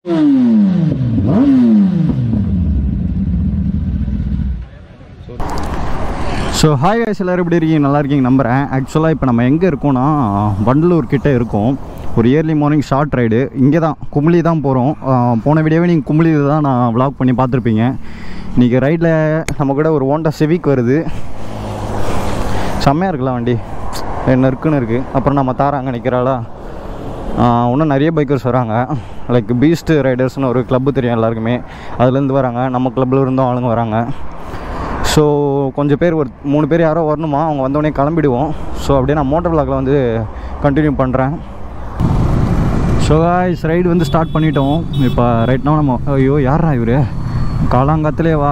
so hi guys எல்லாரும் எப்படி இருக்கீங்க நல்லா இருக்கீங்க நம்புகிறேன் ஆக்சுவலாக இப்போ நம்ம எங்கே இருக்கோம்னா வண்டலூர் கிட்டே இருக்கோம் ஒரு இயர்லி மார்னிங் ஷார்ட் ரைடு இங்கே தான் கும்ளி தான் போகிறோம் போன வீடியோவே நீங்கள் கும்ளியில் தான் நான் vlog பண்ணி பார்த்துருப்பீங்க இன்றைக்கி ரைடில் நம்ம கூட ஒரு ஓண்டா சிவிக் வருது செம்மையாக இருக்குல்ல வண்டி நெருக்குன்னு இருக்குது அப்புறம் நம்ம தாரா அங்கே நிற்கிறாளா இன்னும் நிறைய பைக்கர்ஸ் வராங்க லைக் பீஸ்ட் ரைடர்ஸ்னு ஒரு கிளப்பு தெரியும் எல்லாருக்குமே அதுலேருந்து வராங்க நம்ம கிளப்பில் இருந்தும் ஆளுங்க வராங்க ஸோ கொஞ்சம் பேர் ஒரு மூணு பேர் யாரோ வரணுமா அவங்க வந்தோடனே கிளம்பிடுவோம் ஸோ அப்படியே நான் மோட்டர் விளாகில் வந்து கண்டினியூ பண்ணுறேன் ஸோ காய்ஸ் ரைடு வந்து ஸ்டார்ட் பண்ணிட்டோம் இப்போ ரைட்னா நம்ம ஐயோ யாரா இவர் காலாங்காத்திலே வா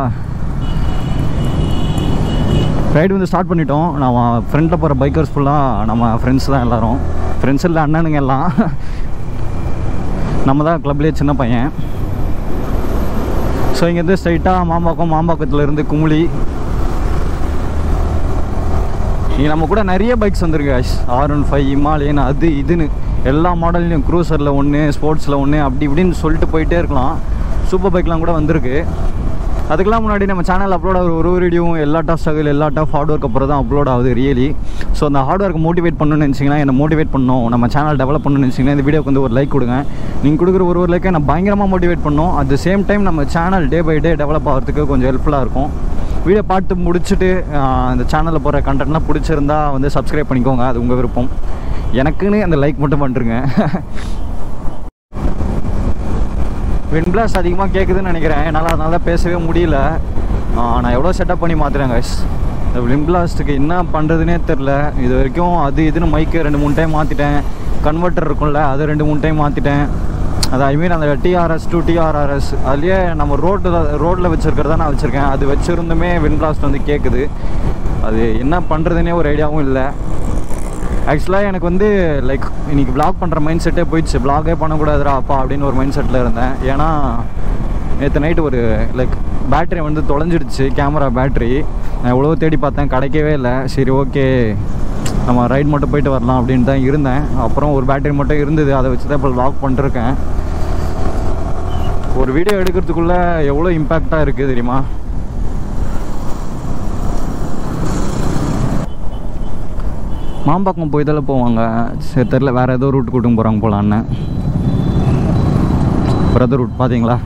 ரைடு வந்து ஸ்டார்ட் பண்ணிட்டோம் நம்ம ஃப்ரெண்டில் போகிற பைக்கர்ஸ் ஃபுல்லாக நம்ம ஃப்ரெண்ட்ஸ் தான் எல்லோரும் ஃப்ரெண்ட்ஸ் இல்லை அண்ணனுங்க எல்லாம் நம்ம தான் கிளப்லேயே சின்ன பையன் ஸோ இங்கேருந்து ஸ்ட்ரைட்டாக மாம்பாக்கம் மாம்பாக்கத்தில் இருந்து குமுளி இங்கே நம்ம கூட நிறைய பைக்ஸ் வந்திருக்கு guys R one five Himalayan அது இதுன்னு எல்லா மாடல்லையும் க்ரூசரில் ஒன்று ஸ்போர்ட்ஸில் ஒன்று அப்படி இப்படின்னு சொல்லிட்டு போயிட்டே இருக்கலாம் சூப்பர் பைக்லாம் கூட வந்திருக்கு அதுக்கெல்லாம் முன்னாடி நம்ம சேனல் அப்லோட் ஆகிற ஒரு ஒரு வீடியோவும் எல்லா டாப் ஸ்ட்ரகிள் எல்லா டாப் ஹார்ட் ஒர்க் அப்புறம் தான் அப்லோட் ஆகுது ரியலி ஸோ அந்த ஹார்ட் ஒர்க் மோட்டிவேட் பண்ணணும்னு நினச்சிங்கன்னா என்னை மோட்டிவேட் பண்ணணும் நம்ம சேனல் டெவலப் பண்ணணும்னு நினச்சிங்கன்னா இந்த வீடியோக்கு வந்து ஒரு லைக் கொடுங்க நீங்கள் கொடுக்குற ஒரு ஒரு லைக்கை நான் பயங்கரமாக மோட்டிவேட் பண்ணோம் அட் த சேம் டைம் நம்ம channel day by day develop ஆகிறதுக்கு கொஞ்சம் ஹெல்ப்ஃபுல்லாக இருக்கும் வீடியோ பார்த்து முடிச்சுட்டு ஆஹ், இந்த சேனலில் போகிற கண்டென்ட்லாம் பிடிச்சிருந்தா வந்து சப்ஸ்கிரைப் பண்ணிக்கோங்க அது உங்கள் விருப்பம் எனக்குன்னு அந்த லைக் மட்டும் பண்ணுறேங்க விண்பிளாஸ் அதிகமாக கேட்குதுன்னு நினைக்கிறேன் என்னால் அதனால தான் பேசவே முடியல ஆஹ், நான் எவ்வளோ செட்டப் பண்ணி மாற்றுறேன் guys இந்த விண்பிளாஸ்ட்டுக்கு என்ன பண்ணுறதுனே தெரில இது வரைக்கும் அது இதுன்னு மைக்கு ரெண்டு மூணு டைம் மாற்றிட்டேன் கன்வெர்ட்டர் இருக்கும்ல அது ரெண்டு மூணு டைம் மாற்றிட்டேன் அது ஐ மீன் அந்த டிஆர்எஸ் டூ டிஆர்ஆர்எஸ் அதுலேயே நம்ம ரோட்டில் ரோட்டில் வச்சுருக்கிறதா நான் வச்சுருக்கேன் அது வச்சுருந்துமே விண்பிளாஸ்ட் வந்து கேட்குது அது என்ன பண்ணுறதுனே ஒரு ஐடியாவும் இல்லை ஆக்சுவலாக எனக்கு வந்து லைக் இன்னைக்கு vlog பண்ணுற மைண்ட் செட்டே போயிடுச்சு vlog-ஏ பண்ணக்கூடாதுடா அப்பா அப்படின்னு ஒரு மைண்ட் செட்டில் இருந்தேன் ஏன்னா நேற்று நைட்டு ஒரு லைக் பேட்டரி வந்து தொலைஞ்சிடுச்சு கேமரா பேட்டரி நான் எவ்வளோ தேடி பார்த்தேன் கிடைக்கவே இல்லை சரி ஓகே நம்ம ரைட் மட்டும் போயிட்டு வரலாம் அப்படின்னு தான் இருந்தேன் அப்புறம் ஒரு பேட்டரி மட்டும் இருந்தது அதை வச்சு தான் இப்போ vlog பண்ணிருக்கேன் ஒரு வீடியோ எடுக்கிறதுக்குள்ளே எவ்வளோ இம்பேக்டாக இருக்குது தெரியுமா மாம்பாக்கம் போய் தானே போவாங்க சரி தெரில வேறு ஏதோ ரூட் கூட்டும் போகிறாங்க போல அண்ணன் பிரதர் ரூட் பார்த்தீங்களா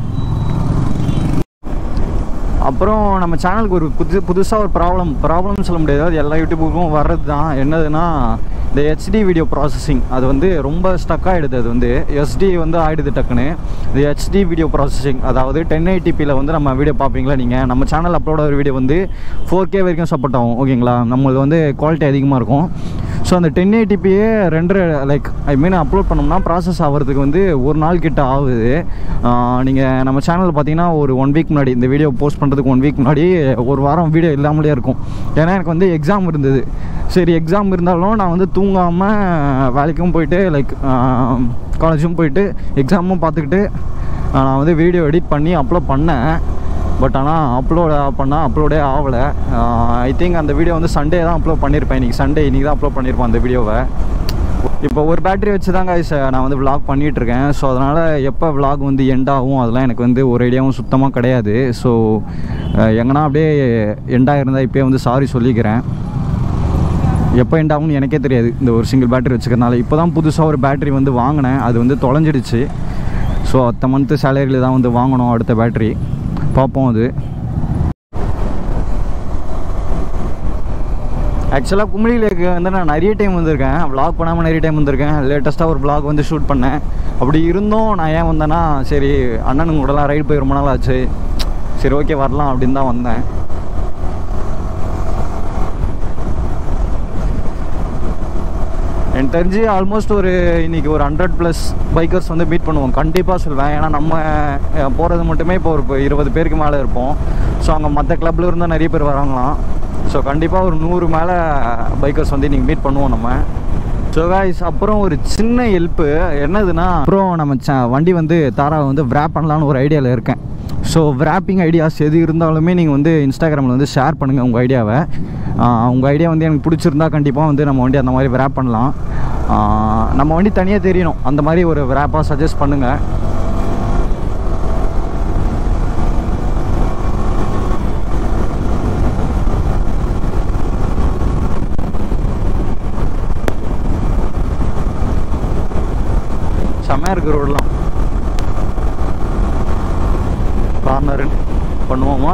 அப்புறம் நம்ம சேனலுக்கு ஒரு புது புதுசாக ஒரு ப்ராப்ளம் ப்ராப்ளம்னு சொல்ல முடியாது அது எல்லா யூடியூபுக்கும் வர்றது தான் என்னதுன்னா இந்த ஹெச்டி வீடியோ ப்ராசஸிங் அது வந்து ரொம்ப ஸ்டக் ஆகிடுது அது வந்து எஸ்டி வந்து ஆகிடுது டக்குன்னு இது ஹெச்டி வீடியோ ப்ராசஸிங் அதாவது டென் ஐடிபியில் வந்து நம்ம வீடியோ பார்ப்பீங்களா நீங்கள் நம்ம சேனல் அப்லோட் ஆகிற வீடியோ வந்து ஃபோர் கே வரைக்கும் சப்போர்ட் ஆகும் ஓகேங்களா நம்மளது வந்து குவாலிட்டி அதிகமாக இருக்கும் ஸோ அந்த டென் ஏடிபியே ரெண்டு லைக் ஐ மீன் அப்லோட் பண்ணோம்னா ப்ராசஸ் ஆகிறதுக்கு வந்து ஒரு நாள் கிட்ட ஆகுது நீங்கள் நம்ம சேனல் பார்த்தீங்கன்னா ஒரு ஒன் வீக் முன்னாடி இந்த வீடியோ போஸ்ட் பண்ணுறதுக்கு ஒன் வீக் முன்னாடி ஒரு வாரம் வீடியோ இல்லாமலே இருக்கும் ஏன்னா எனக்கு வந்து எக்ஸாம் இருந்தது சரி எக்ஸாம் இருந்தாலும் நான் வந்து தூங்காமல் வேலைக்கும் போயிட்டு லைக் காலேஜும் போயிட்டு எக்ஸாமும் பார்த்துக்கிட்டு நான் வந்து வீடியோ எடிட் பண்ணி அப்லோட் பண்ணேன் பட் ஆனால் அப்லோட் பண்ணால் அப்லோடே ஆகலை ஐ திங்க் அந்த வீடியோ வந்து சண்டே தான் அப்லோட் பண்ணியிருப்பேன் இன்றைக்கி சண்டே இன்றைக்கி தான் அப்லோட் பண்ணியிருப்பேன் அந்த வீடியோவை இப்போ ஒரு பேட்டரி வச்சு தான் guys நான் வந்து vlog பண்ணிகிட்டு இருக்கேன் ஸோ அதனால் எப்போ vlog வந்து எண்ட் ஆகும் அதெல்லாம் எனக்கு வந்து ஒரு ஐடியாவும் சுத்தமாக கிடையாது ஸோ எங்கன்னா அப்படியே எண்டாக இருந்தால் இப்போயே வந்து சாரி சொல்லிக்கிறேன் எப்போ எண்ட் ஆகும்னு எனக்கே தெரியாது இந்த ஒரு சிங்கிள் பேட்டரி வச்சுக்கிறனால இப்போ தான் புதுசாக ஒரு பேட்டரி வந்து வாங்கினேன் அது வந்து தொலைஞ்சிடுச்சு ஸோ அத்த மந்த்து சேலரியில் தான் வந்து வாங்கணும் அடுத்த பேட்டரி பார்ப்போம் அது ஆக்சுவலாக குமிழி லேக்கு வந்து நான் நிறைய டைம் வந்திருக்கேன் vlog பண்ணாமல் நிறைய டைம் வந்திருக்கேன் லேட்டஸ்ட்டாக ஒரு vlog வந்து ஷூட் பண்ணேன் அப்படி இருந்தும் நான் ஏன் வந்தேன்னா சரி அண்ணனுங்க கூடலாம் ரைடு போய் ரொம்ப நாள் ஆச்சு சரி ஓகே வரலாம் அப்படின்னு தான் வந்தேன் எனக்கு தெரிஞ்சு ஆல்மோஸ்ட் ஒரு இன்னைக்கு ஒரு ஹண்ட்ரட் ப்ளஸ் பைக்கர்ஸ் வந்து மீட் பண்ணுவோம் கண்டிப்பாக சொல்வேன் ஏன்னா நம்ம அஹ், போகிறது மட்டுமே இப்போ ஒரு இப்போ இருபது பேருக்கு மேலே இருப்போம் ஸோ அங்கே மற்ற கிளப்ல இருந்தால் நிறைய பேர் வராங்களாம் ஸோ கண்டிப்பாக ஒரு நூறு மேலே பைக்கர்ஸ் வந்து இன்னைக்கு மீட் பண்ணுவோம் நம்ம ஸோ காய்ஸ் அப்புறம் ஒரு சின்ன ஹெல்ப்பு என்னதுன்னா அப்புறம் நம்ம ச- வண்டி வந்து தாராவை வந்து wrap பண்ணலான்னு ஒரு ஐடியாவில் இருக்கேன் ஸோ wrapping ஐடியாஸ் எது இருந்தாலுமே நீங்கள் வந்து இன்ஸ்டாகிராமில் வந்து ஷேர் பண்ணுங்கள் உங்கள் ஐடியாவை உங்கள் ஐடியா வந்து எனக்கு பிடிச்சிருந்தா கண்டிப்பாக வந்து நம்ம வண்டி அந்த மாதிரி wrap பண்ணலாம் ஆஹ் நம்ம வண்டி தனியாக தெரியணும் அந்த மாதிரி ஒரு wrap-ஆ சஜஸ்ட் பண்ணுங்கள் செம்மையாக இருக்கு ரோடெலாம் கார்னர் பண்ணுவோமா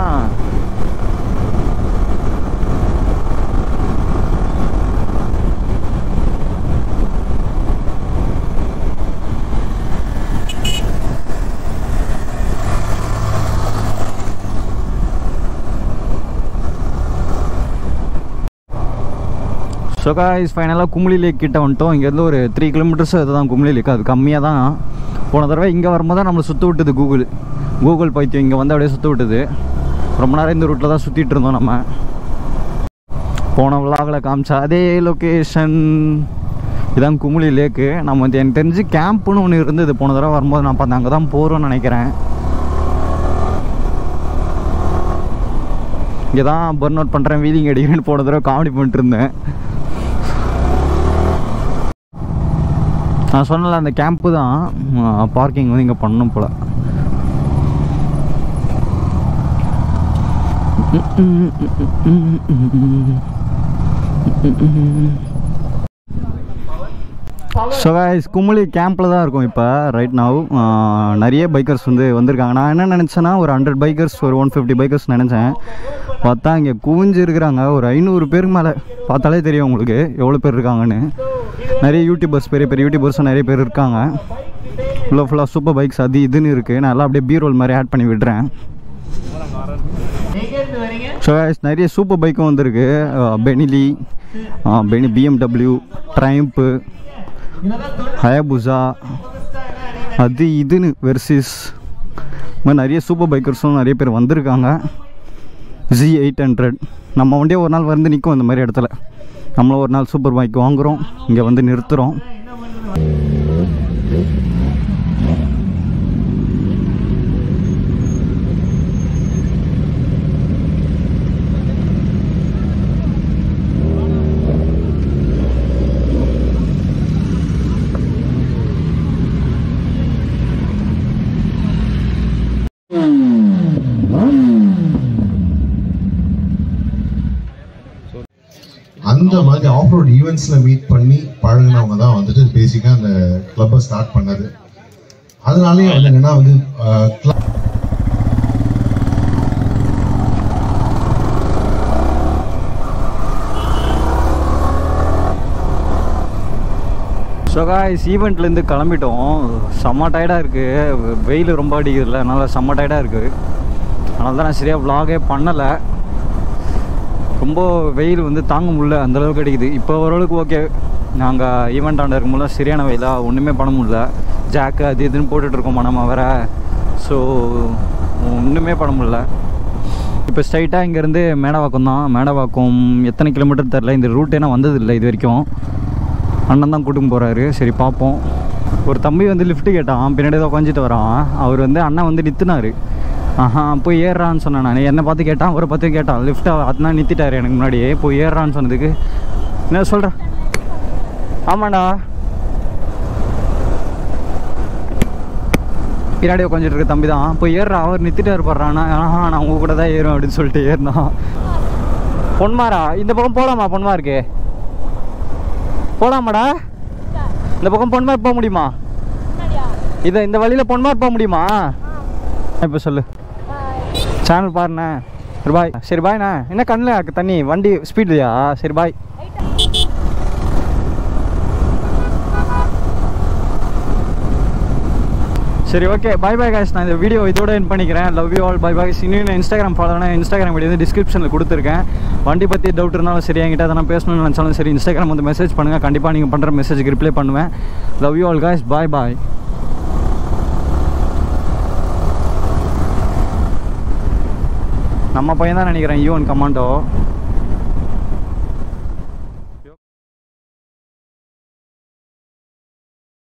ஸோ காய்ஸ் ஃபைனலாக கும்ளி லேக் கிட்ட வந்துட்டோம் இங்கேருந்து ஒரு த்ரீ கிலோமீட்டர்ஸ் அதுதான் கும்ளி லேக் அது கம்மியாக தான் போன தடவை இங்கே வரும்போது தான் நம்மளை சுற்ற விட்டது கூகுள் கூகுள் பைத்தியம் இங்கே வந்து அப்படியே சுற்ற விட்டது ரொம்ப நேரம் இந்த ரூட்டில் தான் சுற்றிட்டு இருந்தோம் நம்ம போன விலாகில் காமிச்சா அதே லொக்கேஷன் இதான் குமுளி லேக்கு நம்ம வந்து எனக்கு தெரிஞ்சு கேம்ப்னு ஒன்று இருந்தது போன தடவை வரும்போது நான் பார்த்தேன் அங்கே தான் போகிறோம்னு நினைக்கிறேன் இங்கே தான் பர்ன் அவுட் பண்ணுறேன் வீலிங் அடிக்கிறேன்னு போன தடவை காமெடி பண்ணிட்டு இருந்தேன் நான் சொன்னல அந்த கேம்ப்பு தான் பார்க்கிங் வந்து இங்கே பண்ணணும் போல் ஸோ கைஸ் குமுளி கேம்பில் தான் இருக்கும் இப்போ ரைட் நாவ் நிறைய பைக்கர்ஸ் வந்து வந்திருக்காங்க நான் என்ன நினச்சேன்னா ஒரு ஹண்ட்ரட் பைக்கர்ஸ் ஒரு ஒன் ஃபிஃப்டி பைக்கர்ஸ் நினச்சேன் பார்த்தா இங்கே குவிஞ்சு இருக்கிறாங்க ஒரு ஐநூறு பேருக்கு மேலே பார்த்தாலே தெரியும் உங்களுக்கு எவ்வளோ பேர் இருக்காங்கன்னு நிறைய யூடியூபர்ஸ் பெரிய பெரிய யூடியூபர்ஸும் நிறைய பேர் இருக்காங்க ஃபுல்லாக ஃபுல்லாக சூப்பர் பைக்ஸ் அது இதுன்னு இருக்குது நான் எல்லாம் அப்படியே பீ ரோல் மாதிரி ஆட் பண்ணி விடுறேன் ஸோ நிறைய சூப்பர் பைக்கும் வந்திருக்கு பெனிலி பெனி பிஎம்டபிள்யூ ட்ரைம்ப்பு ஹயபுசா அது இதுன்னு வெர்சிஸ் மாதிரி நிறைய சூப்பர் பைக்கர்ஸும் நிறைய பேர் வந்திருக்காங்க ஜி எயிட் ஹண்ட்ரட் நம்ம வண்டியே ஒரு நாள் வந்து நிற்கும் இந்த மாதிரி இடத்துல நம்மளும் ஒரு நாள் சூப்பர் பைக் வாங்குகிறோம் இங்கே வந்து நிறுத்துகிறோம் அந்த மாதிரி ஆஃப் ரோட் ஈவெண்ட்ஸ்ல மீட் பண்ணி பழகினவங்க தான் வந்துட்டு பேசிக்கா அந்த கிளப்பை ஸ்டார்ட் பண்ணது அதனாலேயே வந்து என்னன்னா வந்து அஹ், club- ஸோ காய்ஸ் ஈவெண்ட்லேருந்து கிளம்பிட்டோம் செம்ம டயர்டாக இருக்குது வெயில் ரொம்ப அடிக்கிறதுல அதனால் செம்ம டயர்டாக இருக்குது அதனால தான் நான் சரியாக vlog-ஏ பண்ணலை ரொம்ப வெயில் வந்து தாங்க முடியல அந்த அளவுக்கு அடிக்குது இப்போ ஓரளவுக்கு ஓகே நாங்கள் ஈவெண்ட் ஆண்ட இருக்கும்போது சரியான வெயிலாக ஒன்றுமே பண்ண முடியல ஜாக்கு அது இதுன்னு போட்டுட்ருக்கோம் நம்ம வேற ஸோ ஒன்றுமே பண்ண முடியல இப்போ ஸ்ட்ரைட்டாக இங்கேருந்து மேடவாக்கம் தான் மேடவாக்கம் எத்தனை கிலோமீட்டர் தெரில இந்த ரூட் என்ன வந்ததில்லை இது வரைக்கும் அண்ணன் தான் கூட்டின்னு போகிறாரு சரி பார்ப்போம் ஒரு தம்பி வந்து லிஃப்ட் கேட்டான் பின்னாடி தான் உட்காந்துட்டு வரான் அவர் வந்து அண்ணன் வந்து நிறுத்தினாரு ஆஹா போய் ஏறுறான்னு சொன்னேன் நான் என்னை பார்த்து கேட்டான் அவரை பார்த்து கேட்டான் லிஃப்ட்டை அதனால் நிறுத்திட்டாரு எனக்கு முன்னாடியே போய் ஏறுறான்னு சொன்னதுக்கு என்ன சொல்கிறேன் ஆமாண்டா பின்னாடி உட்காந்துட்டு இருக்க தம்பி தான் போய் ஏறுறா அவர் நிறுத்திட்டாரு போடுறான்னா ஆஹா நான் உங்க கூட தான் ஏறும் அப்படின்னு சொல்லிட்டு ஏறினான் பொன்மாரா இந்த பக்கம் போகலாமா பொன்மாருக்கு போகலாமாடா இந்த பக்கம் பொன்மார் போக முடியுமா இதை இந்த வழியில் பொன்மார் போக முடியுமா இப்போ சொல்லு சேனல் பாருண்ணே சரி பாய் சரி பாய்ண்ணா என்ன கண்ணில் தண்ணி வண்டி ஸ்பீட்லையா சரி பாய் சரி ஓகே பாய் பாய் காய்ஸ் நான் இந்த வீடியோ இதோட என் பண்ணிக்கிறேன் love you all bye bye இன்னும் இன்ஸ்டாகிராம் ஃபாலோனா இன்ஸ்டாகிராம் வீடியோ வந்து டிஸ்கிரிப்ஷனில் கொடுத்துருக்கேன் வண்டி பற்றி டவுட் இருந்தாலும் சரி என்கிட்ட எதனா பேசணும்னு நினச்சாலும் சரி இன்ஸ்டாகிராம் வந்து மெசேஜ் பண்ணுங்கள் கண்டிப்பாக நீங்கள் பண்ணுற மெசேஜுக்கு ரிப்ளை பண்ணுவேன் love you all guys bye bye நம்ம பையன் தான் நினைக்கிறேன் யூஎன் கமாண்டோ